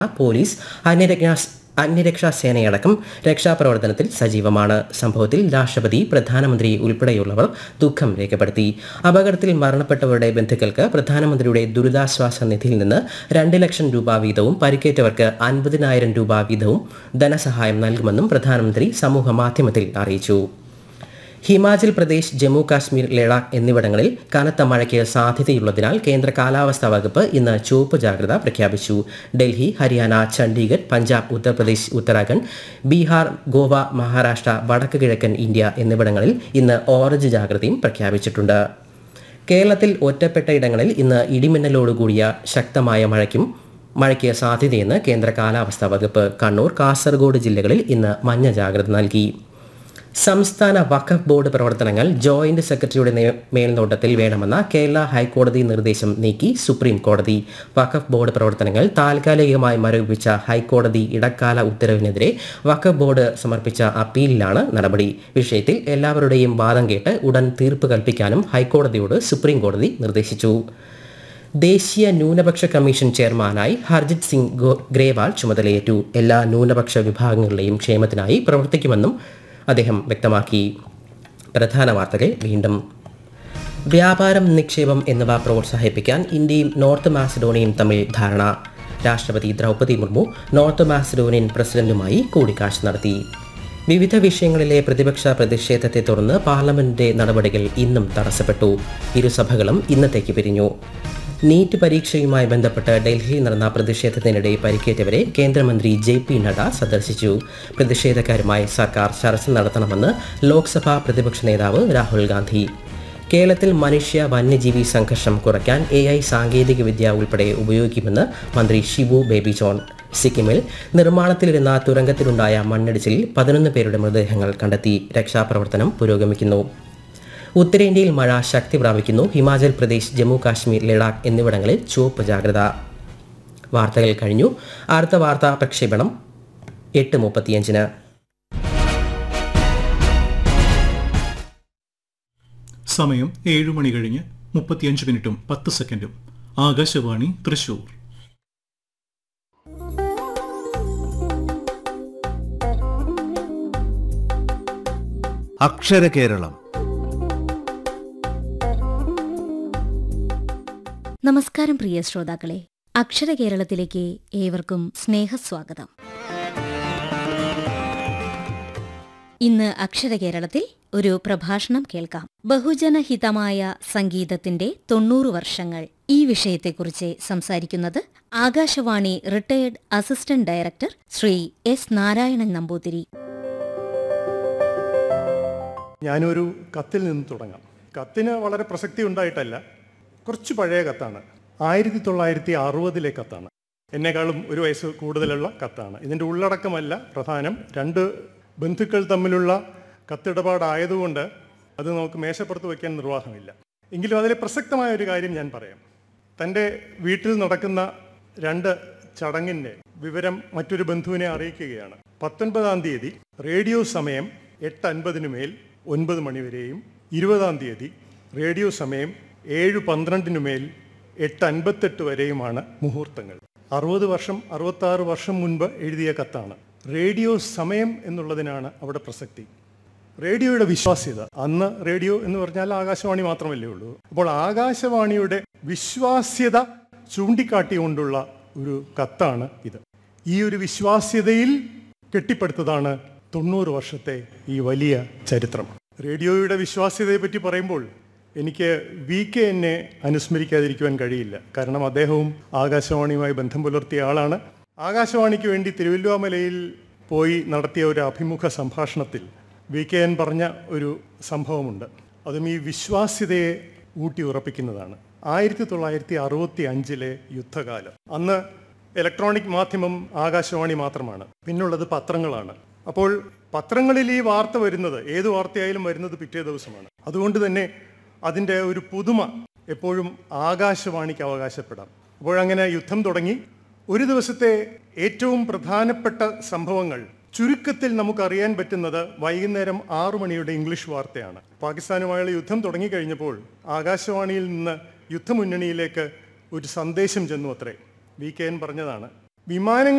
police അന്യരക്ഷാ അന്യരക്ഷാ സേനയടക്കം രക്ഷാപ്രവർത്തനത്തിൽ സജീവമാണ് സംഭവത്തിൽ രാഷ്ട്രപതി പ്രധാനമന്ത്രി ഉൾപ്പെടെയുള്ളവർ ദുഃഖം രേഖപ്പെടുത്തി അപകടത്തിൽ മരണപ്പെട്ടവരുടെ ബന്ധുക്കൾക്ക് പ്രധാനമന്ത്രിയുടെ ദുരിതാശ്വാസ നിധിയിൽ നിന്ന് രണ്ട് ലക്ഷം രൂപ വീതവും പരിക്കേറ്റവർക്ക് അൻപതിനായിരം രൂപ വീതവും ധനസഹായം നൽകുമെന്നും പ്രധാനമന്ത്രി സമൂഹ മാധ്യമത്തിൽ അറിയിച്ചു ഹിമാചൽ പ്രദേശ് ജമ്മു കാശ്മീർ ലഡാക്ക് എന്നിവിടങ്ങളിൽ കനത്ത മഴയ്ക്ക് സാധ്യതയുള്ളതിനാൽ കേന്ദ്ര കാലാവസ്ഥാ വകുപ്പ് ഇന്ന് ചുവപ്പ് ജാഗ്രത പ്രഖ്യാപിച്ചു ഡൽഹി ഹരിയാന ചണ്ഡീഗഡ് പഞ്ചാബ് ഉത്തർപ്രദേശ് ഉത്തരാഖണ്ഡ് ബീഹാർ ഗോവ മഹാരാഷ്ട്ര വടക്ക് കിഴക്കൻ ഇന്ത്യ എന്നിവിടങ്ങളിൽ ഇന്ന് ഓറഞ്ച് ജാഗ്രതയും പ്രഖ്യാപിച്ചിട്ടുണ്ട് കേരളത്തിൽ ഒറ്റപ്പെട്ട ഇടങ്ങളിൽ ഇന്ന് ഇടിമിന്നലോടുകൂടിയ ശക്തമായ മഴയ്ക്കും മഴയ്ക്ക് സാധ്യതയെന്ന് കേന്ദ്ര കാലാവസ്ഥാ വകുപ്പ് കണ്ണൂർ കാസർഗോഡ് ജില്ലകളിൽ ഇന്ന് മഞ്ഞ ജാഗ്രത നൽകി സംസ്ഥാന വഖഫ് ബോർഡ് പ്രവർത്തനങ്ങൾ ജോയിന്റ് സെക്രട്ടറിയുടെ നേ- മേൽനോട്ടത്തിൽ വേണമെന്ന കേരള ഹൈക്കോടതി നിർദ്ദേശം നീക്കി സുപ്രീം കോടതി വഖഫ് ബോർഡ് പ്രവർത്തനങ്ങൾ താൽക്കാലികമായി മരവിപ്പിച്ച ഹൈക്കോടതി ഇടക്കാല ഉത്തരവിനെതിരെ വഖഫ് ബോർഡ് സമർപ്പിച്ച അപ്പീലിലാണ് നടപടി വിഷയത്തിൽ എല്ലാവരുടെയും വാദം കേട്ട് ഉടൻ തീർപ്പ് കൽപ്പിക്കാനും ഹൈക്കോടതിയോട് സുപ്രീം കോടതി നിർദ്ദേശിച്ചു ദേശീയ ന്യൂനപക്ഷ കമ്മീഷൻ ചെയർമാനായി ഹർജിത് സിംഗ് ഗോ- ഗ്രേവാൾ ചുമതലയേറ്റു എല്ലാ ന്യൂനപക്ഷ വിഭാഗങ്ങളുടെയും ക്ഷേമത്തിനായി പ്രവർത്തിക്കുമെന്നും അദ്ദേഹം വ്യക്തമാക്കി പ്രധാന വാർത്തകൾ വീണ്ടും വ്യാപാരം നിക്ഷേപം എന്നിവ പ്രോത്സാഹിപ്പിക്കാൻ ഇന്ത്യയും നോർത്ത് മാസിഡോണിയയും തമ്മിൽ ധാരണ രാഷ്ട്രപതി ദ്രൗപദി മുർമു നോർത്ത് മാസിഡോണിയൻ പ്രസിഡന്റുമായി കൂടിക്കാഴ്ച നടത്തി വിവിധ വിഷയങ്ങളിലെ പ്രതിപക്ഷ പ്രതിഷേധത്തെ തുടർന്ന് പാർലമെന്റിന്റെ നടപടികൾ ഇന്നും തടസ്സപ്പെട്ടു ഇരുസഭകളും ഇന്നത്തേക്ക് പിരിഞ്ഞു നീറ്റ് പരീക്ഷയുമായി ബന്ധപ്പെട്ട് ഡൽഹിയിൽ നടന്ന പ്രതിഷേധത്തിനിടെ പരിക്കേറ്റവരെ കേന്ദ്രമന്ത്രി ജെ പി നഡ്ഡ സന്ദർശിച്ചു പ്രതിഷേധക്കാരുമായി സർക്കാർ ചർച്ച നടത്തണമെന്ന് ലോക്സഭാ പ്രതിപക്ഷ നേതാവ് രാഹുൽ ഗാന്ധി കേരളത്തിൽ മനുഷ്യ വന്യജീവി സംഘർഷം കുറയ്ക്കാൻ എ ഐ സാങ്കേതികവിദ്യ ഉൾപ്പെടെ ഉപയോഗിക്കുമെന്ന് മന്ത്രി ഷിബു ബേബി ജോൺ സിക്കിമിൽ നിർമ്മാണത്തിലിരുന്ന തുരങ്കത്തിലുണ്ടായ മണ്ണിടിച്ചിലിൽ പതിനൊന്ന് പേരുടെ മൃതദേഹങ്ങൾ കണ്ടെത്തി രക്ഷാപ്രവർത്തനം പുരോഗമിക്കുന്നു ഉത്തരേന്ത്യയിൽ മഴ ശക്തി പ്രാപിക്കുന്നു ഹിമാചൽ പ്രദേശ് ജമ്മു കാശ്മീർ ലഡാക്ക് എന്നിവിടങ്ങളിൽ ചുവപ്പ് ജാഗ്രത വാർത്തകൾ കഴിഞ്ഞു അടുത്ത വാർത്താ പ്രക്ഷേപണം എട്ട് മുപ്പത്തിയഞ്ചിന് സമയം ഏഴു മണി കഴിഞ്ഞ് മുപ്പത്തിയഞ്ച് മിനിറ്റും പത്ത് സെക്കൻഡും ആകാശവാണി തൃശൂർ അക്ഷര കേരളം നമസ്കാരം പ്രിയ ശ്രോതാക്കളെ അക്ഷര കേരളത്തിലേക്ക് ഏവർക്കും സ്നേഹസ്വാഗതം ഇന്ന് അക്ഷര കേരളത്തിൽ ഒരു പ്രഭാഷണം കേൾക്കാം ബഹുജനഹിതമായ സംഗീതത്തിന്റെ തൊണ്ണൂറ് വർഷങ്ങൾ ഈ വിഷയത്തെക്കുറിച്ച് സംസാരിക്കുന്നത് Akashvani retired assistant director Shri S Narayanan Namboothiri ഞാനൊരു കത്തിൽ നിന്ന് തുടങ്ങാം കത്തിന് വളരെ പ്രസക്തി ഉണ്ടായിട്ടല്ല കുറച്ച് പഴയ കത്താണ് ആയിരത്തി തൊള്ളായിരത്തി അറുപതിലെ കത്താണ് എന്നെക്കാളും ഒരു വയസ്സ് കൂടുതലുള്ള കത്താണ് ഇതിൻ്റെ ഉള്ളടക്കമല്ല പ്രധാനം രണ്ട് ബന്ധുക്കൾ തമ്മിലുള്ള കത്തിടപാടായതുകൊണ്ട് അത് നമുക്ക് മേശപ്പുറത്ത് വയ്ക്കാൻ നിർവാഹമില്ല എങ്കിലും അതിലെ പ്രസക്തമായ ഒരു കാര്യം ഞാൻ പറയാം തൻ്റെ വീട്ടിൽ നടക്കുന്ന രണ്ട് ചടങ്ങിൻ്റെ വിവരം മറ്റൊരു ബന്ധുവിനെ അറിയിക്കുകയാണ് പത്തൊൻപതാം തീയതി റേഡിയോ സമയം എട്ട് അൻപതിന് മേൽ ഒൻപത് മണിവരെയും ഇരുപതാം തീയതി റേഡിയോ സമയം ഏഴ് പന്ത്രണ്ടിന് മേൽ എട്ട് അൻപത്തെട്ട് വരെയുമാണ് മുഹൂർത്തങ്ങൾ അറുപത് വർഷം അറുപത്താറ് വർഷം മുൻപ് എഴുതിയ കത്താണ് റേഡിയോ സമയം എന്നുള്ളതിനാണ് അവിടെ പ്രസക്തി റേഡിയോയുടെ വിശ്വാസ്യത അന്ന് റേഡിയോ എന്ന് പറഞ്ഞാൽ ആകാശവാണി മാത്രമല്ലേ ഉള്ളൂ അപ്പോൾ ആകാശവാണിയുടെ വിശ്വാസ്യത ചൂണ്ടിക്കാട്ടിക്കൊണ്ടുള്ള ഒരു കത്താണ് ഇത് ഈ ഒരു വിശ്വാസ്യതയിൽ കെട്ടിപ്പടുത്തതാണ് തൊണ്ണൂറ് വർഷത്തെ ഈ വലിയ ചരിത്രം റേഡിയോയുടെ വിശ്വാസ്യതയെ പറ്റി പറയുമ്പോൾ എനിക്ക് വി കെ എന്നെ അനുസ്മരിക്കാതിരിക്കുവാൻ കഴിയില്ല കാരണം അദ്ദേഹവും ആകാശവാണിയുമായി ബന്ധം പുലർത്തിയ ആളാണ് ആകാശവാണിക്ക് വേണ്ടി തിരുവല്ലുവാമലയിൽ പോയി നടത്തിയ ഒരു അഭിമുഖ സംഭാഷണത്തിൽ വി കെ എൻ പറഞ്ഞ ഒരു സംഭവമുണ്ട് അതും ഈ വിശ്വാസ്യതയെ ഊട്ടി ഉറപ്പിക്കുന്നതാണ് ആയിരത്തി തൊള്ളായിരത്തി അറുപത്തി അഞ്ചിലെ യുദ്ധകാലം അന്ന് ഇലക്ട്രോണിക് മാധ്യമം ആകാശവാണി മാത്രമാണ് പിന്നുള്ളത് പത്രങ്ങളാണ് അപ്പോൾ പത്രങ്ങളിൽ ഈ വാർത്ത വരുന്നത് ഏത് വാർത്തയായാലും വരുന്നത് പിറ്റേ ദിവസമാണ് അതുകൊണ്ട് തന്നെ അതിൻ്റെ ഒരു പുതുമ എപ്പോഴും ആകാശവാണിക്ക് അവകാശപ്പെടാം അപ്പോഴങ്ങനെ യുദ്ധം തുടങ്ങി ഒരു ദിവസത്തെ ഏറ്റവും പ്രധാനപ്പെട്ട സംഭവങ്ങൾ ചുരുക്കത്തിൽ നമുക്കറിയാൻ പറ്റുന്നത് വൈകുന്നേരം ആറു മണിയുടെ ഇംഗ്ലീഷ് വാർത്തയാണ് പാകിസ്ഥാനുമായുള്ള യുദ്ധം തുടങ്ങിക്കഴിഞ്ഞപ്പോൾ ആകാശവാണിയിൽ നിന്ന് യുദ്ധമുന്നണിയിലേക്ക് ഒരു സന്ദേശം ചെന്നു അത്രേ വി കെ എൻ പറഞ്ഞതാണ് വിമാനങ്ങൾ